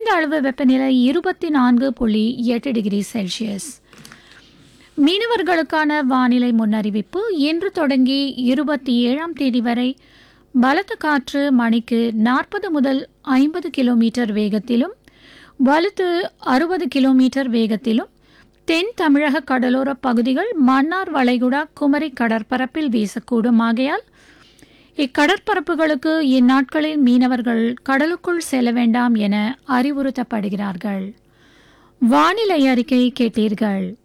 குறைந்த அளவு வெப்பநிலை இருபத்தி நான்கு புள்ளி எட்டு டிகிரி செல்சியஸ் மீனவர்களுக்கான வானிலை முன்னறிவிப்பு இன்று தொடங்கி இருபத்தி ஏழாம் தேதி வரை பலத்த காற்று மணிக்கு நாற்பது முதல் ஐம்பது கிலோமீட்டர் வேகத்திலும் வலுத்து அறுபது கிலோமீட்டர் வேகத்திலும் தென் தமிழக கடலோர பகுதிகள் மன்னார் வளைகுடா குமரி கடற்பரப்பில் வீசக்கூடும் ஆகையால் இக்கடற்பரப்புகளுக்கு இந்நாட்களில் மீனவர்கள் கடலுக்குள் செல்ல வேண்டாம் என அறிவுறுத்தப்படுகிறார்கள் வானிலை அறிக்கை கேட்டீர்கள்